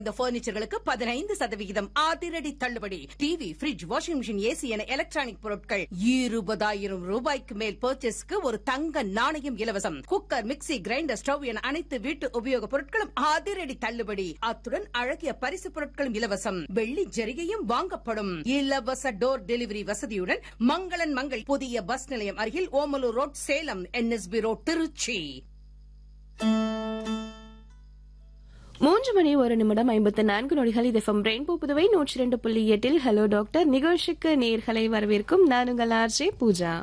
இந்த பர்னிச்சர்களுக்கு பதினைந்து சதவிகிதம் அதிரடி தள்ளுபடி TV fridge washing machine AC என எலக்ட்ரானிக் பொருட்கள் இருபதாயிரம் ரூபாய்க்கு மேல் பர்ச்சேஸ்க்கு ஒரு தங்க நாணயம் இலவசம் குக்கர் மிக்ஸி கிரைண்டர் ஸ்டவ் என அனைத்து வீட்டு உபயோகப் பொருட்களும் அதிரடி தள்ளுபடி அத்துடன் அழகிய பரிசு பொருட்களும் இலவசம் வெள்ளி ஜரிகையும் வாங்கப்படும் இலவச டோர் டெலிவரி வசதியுடன் மங்களன் மங்கள் புதிய பஸ் நிலையம் அருகில் Omalur road Salem NSB road Tiruchi மூன்று மணி ஒரு நிமிடம் ஐம்பத்து நான்கு நொடிகள் இது எஃப்எம் ரெயின்போ புதுவை நூற்றி இரண்டு புள்ளி எட்டில் ஹலோ டாக்டர் நிகழ்ச்சிக்கு நேர்களை வரவேற்கும் நான் உங்கள் ஆர்ஜே பூஜா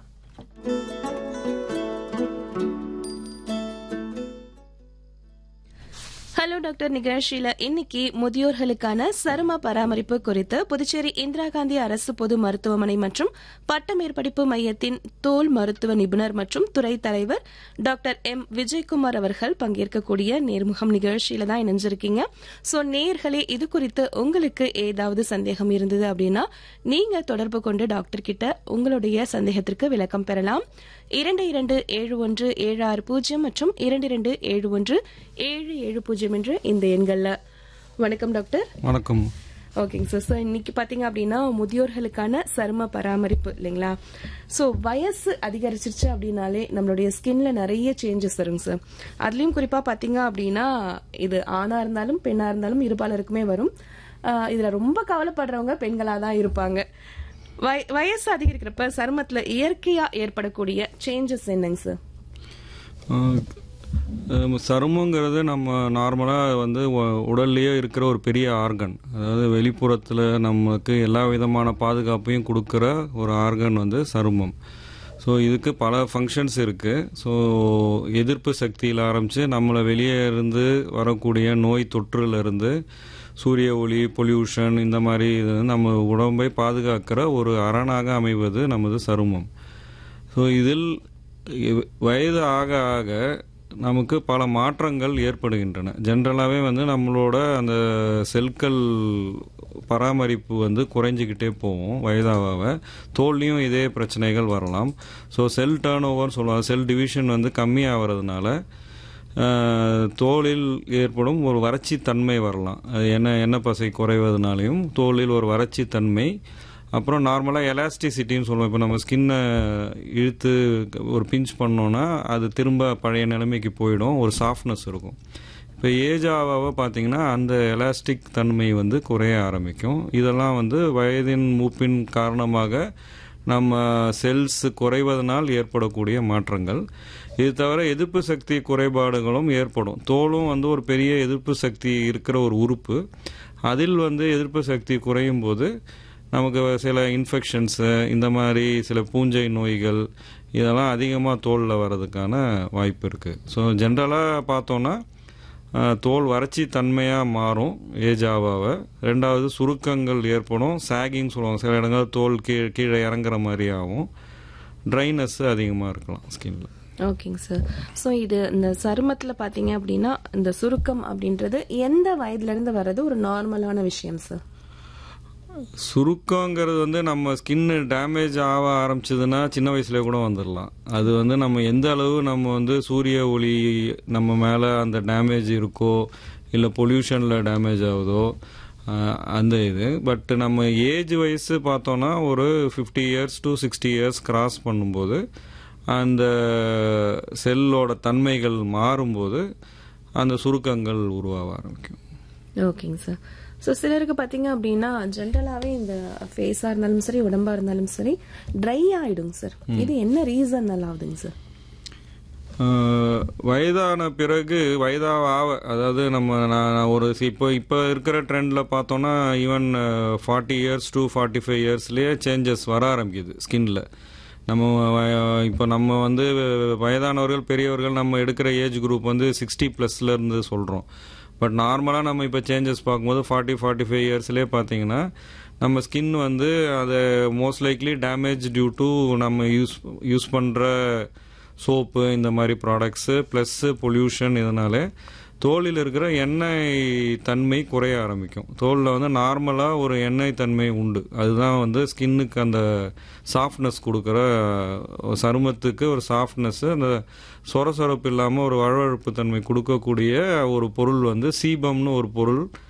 ஹலோ டாக்டர் நிகழ்ச்சியில இன்னைக்கு முதியோர்களுக்கான சரும பராமரிப்பு குறித்து புதுச்சேரி இந்திரா காந்தி அரசு பொது மருத்துவமனை மற்றும் பட்ட மேற்படிப்பு மையத்தின் தோல் மருத்துவ நிபுணர் மற்றும் துறை தலைவர் டாக்டர் எம் விஜயகுமார் அவர்கள் பங்கேற்கக்கூடிய நேர்முகம் நிகழ்ச்சியில தான் இணைஞ்சிருக்கீங்க சோ நேர்களே இது குறித்து உங்களுக்கு ஏதாவது சந்தேகம் இருந்தது அப்படின்னா நீங்க தொடர்பு கொண்டு டாக்டர் கிட்ட உங்களுடைய சந்தேகத்திற்கு விளக்கம் பெறலாம் இரண்டு இரண்டு ஏழு ஒன்று ஏழு ஆறு பூஜ்ஜியம் மற்றும் இரண்டு இரண்டு ஏழு ஒன்று ஏழு ஏழு பூஜ்ஜியம் என்று இந்த எண்கள்ல வணக்கம் டாக்டர் வணக்கம் ஓகேங்க சார் ஸோ இன்னைக்கு பார்த்தீங்க அப்படின்னா முதியோர்களுக்கான சரும பராமரிப்பு இல்லைங்களா ஸோ வயசு அதிகரிச்சிருச்சு அப்படின்னாலே நம்மளுடைய ஸ்கின்ல நிறைய சேஞ்சஸ் வருங்க சார் அதுலயும் குறிப்பா பார்த்தீங்க அப்படின்னா இது ஆணா இருந்தாலும் பெண்ணா இருந்தாலும் இருபாலருக்குமே வரும் ஆஹ் இதுல ரொம்ப கவலைப்படுறவங்க பெண்களா தான் இருப்பாங்க வய- வயசு அதிகரிக்கிறப்ப சருமத்துல இயற்கையா ஏற்படக்கூடிய சேஞ்சஸ் என்னங்க சார் அஹ், அஹ், சருமங்கிறது நம்ம நார்மலாக வந்து உ- உடல்லையே இருக்கிற ஒரு பெரிய ஆர்கன் அதாவது வெளிப்புறத்தில் நமக்கு எல்லா விதமான பாதுகாப்பையும் கொடுக்குற ஒரு ஆர்கன் வந்து சருமம் ஸோ இதுக்கு பல ஃபங்க்ஷன்ஸ் இருக்குது ஸோ எதிர்ப்பு சக்தியில் ஆரம்பித்து நம்மளை வெளியே இருந்து வரக்கூடிய நோய் தொற்றுலேருந்து சூரிய ஒளி பொல்யூஷன் இந்த மாதிரி இது நம்ம உடம்பை பாதுகாக்கிற ஒரு அரணாக அமைவது நமது சருமம் ஸோ இதில் இவ்- வயது ஆக ஆக நமக்கு பல மாற்றங்கள் ஏற்படுகின்றன ஜென்ரலாகவே வந்து நம்மளோட அந்த செல்கள் பராமரிப்பு வந்து குறைஞ்சிக்கிட்டே போகும் வயதாக தோல்லையும் இதே பிரச்சனைகள் வரலாம் ஸோ செல் டேர்ன் ஓவர் சொல்லுவாங்க செல் டிவிஷன் வந்து கம்மியாகிறதுனால ஆஹ், தோலில் ஏற்படும் ஒரு வறட்சி தன்மை வரலாம் அது என்ன எண்ணெய் பசை குறைவதனாலையும் தோலில் ஒரு வறட்சி தன்மை அப்புறம் நார்மலாக எலாஸ்டிசிட்டின்னு சொல்லுவோம் இப்போ நம்ம ஸ்கின்னை இழுத்து ஒரு பிஞ்ச் பண்ணோன்னா அது திரும்ப பழைய நிலைமைக்கு போயிடும் ஒரு சாஃப்ட்னஸ் இருக்கும் இப்போ ஏஜ் ஆக ஆக பார்த்தீங்கன்னா அந்த எலாஸ்டிக் தன்மை வந்து குறைய ஆரம்பிக்கும் இதெல்லாம் வந்து வயதின் மூப்பின் காரணமாக நம்ம செல்ஸ் குறைவதனால் ஏற்படக்கூடிய மாற்றங்கள் இது தவிர எதிர்ப்பு சக்தி குறைபாடுகளும் ஏற்படும் தோலும் வந்து ஒரு பெரிய எதிர்ப்பு சக்தி இருக்கிற ஒரு உறுப்பு அதில் வந்து எதிர்ப்பு சக்தி குறையும் போது நமக்கு சில இன்ஃபெக்ஷன்ஸு இந்த மாதிரி சில பூஞ்சை நோய்கள் இதெல்லாம் அதிகமாக தோலில் வர்றதுக்கான வாய்ப்பு இருக்குது ஸோ ஜென்ரலாக பார்த்தோன்னா அஹ், தோல் வறட்சி தன்மையாக மாறும் ஏஜ் ஆவாக ரெண்டாவது சுருக்கங்கள் ஏற்படும் சாகிங் சொல்லுவாங்க சில இடங்கள் தோல் கீழே கீழே இறங்குற மாதிரி ஆகும் ட்ரைனஸ் அதிகமாக இருக்கலாம் ஸ்கின்ல ஓகேங்க சார் ஸோ இது இந்த சருமத்துல பாத்தீங்க அப்படின்னா இந்த சுருக்கம் அப்படின்றது எந்த வயதுல இருந்து வர்றது ஒரு நார்மலான விஷயம் சார் சுருக்கங்கிறது வந்து நம்ம ஸ்கின் டேமேஜ் ஆக ஆரம்பிச்சதுன்னா சின்ன வயசுல கூட வந்துடலாம் அது வந்து நம்ம எந்த அளவு நம்ம வந்து சூரிய ஒளி நம்ம மேலே அந்த டேமேஜ் இருக்கோ இல்லை பொல்யூஷனில் டேமேஜ் ஆகுதோ ஆஹ், அந்த இது பட் நம்ம ஏஜ் வயசு பார்த்தோன்னா ஒரு fifty years to sixty years cross பண்ணும்போது அந்த செல்லோட தன்மைகள் மாறும்போது அந்த சுருக்கங்கள் உருவாக ஆரம்பிக்கும் ஓகேங்க சார் ஸோ சிலருக்கு பார்த்தீங்க அப்படின்னா ஜென்ரலாகவே இந்த ஃபேஸாக இருந்தாலும் சரி உடம்பா இருந்தாலும் சரி ட்ரை ஆயிடுங்க சார் இது என்ன ரீசன் நல்லா ஆகுதுங்க சார் ஆஹ் வயதான பிறகு வயதாக ஆவ அதாவது நம்ம நான் நான் ஒரு சி- இப்போ இப்போ இருக்கிற ட்ரெண்டில் பார்த்தோன்னா even forty years to forty five இயர்ஸ்லேயே சேஞ்சஸ் வர ஆரம்பிக்குது ஸ்கின்ல நம்ம வ- இப்போ நம்ம வந்து வயதானவர்கள் பெரியவர்கள் நம்ம எடுக்கிற ஏஜ் குரூப் வந்து சிக்ஸ்டி இருந்து சொல்கிறோம் பட் நார்மலாக நம்ம இப்போ சேஞ்சஸ் பார்க்கும்போது ஃபார்ட்டி ஃபார்ட்டி ஃபைவ் இயர்ஸ்லேயே பார்த்தீங்கன்னா நம்ம ஸ்கின் வந்து அதை most likely damage due to நம்ம யூஸ் யூஸ் பண்ணுற சோப்பு இந்த மாதிரி ப்ராடக்ட்ஸு ப்ளஸ்ஸு பொல்யூஷன் இதனால தோலில் இருக்கிற எண்ணெய் தன்மை குறைய ஆரம்பிக்கும் தோலில் வந்து நார்மலாக ஒரு எண்ணெய் தன்மை உண்டு அதுதான் வந்து ஸ்கின்னுக்கு அந்த சாஃப்ட்னஸ் கொடுக்குற சருமத்துக்கு ஒரு சாஃப்ட்னஸ்ஸு அந்த சொரசொரப்பு இல்லாமல் ஒரு வழவழப்பு தன்மை கொடுக்கக்கூடிய ஒரு பொருள் வந்து சீபம்னு ஒரு பொருள்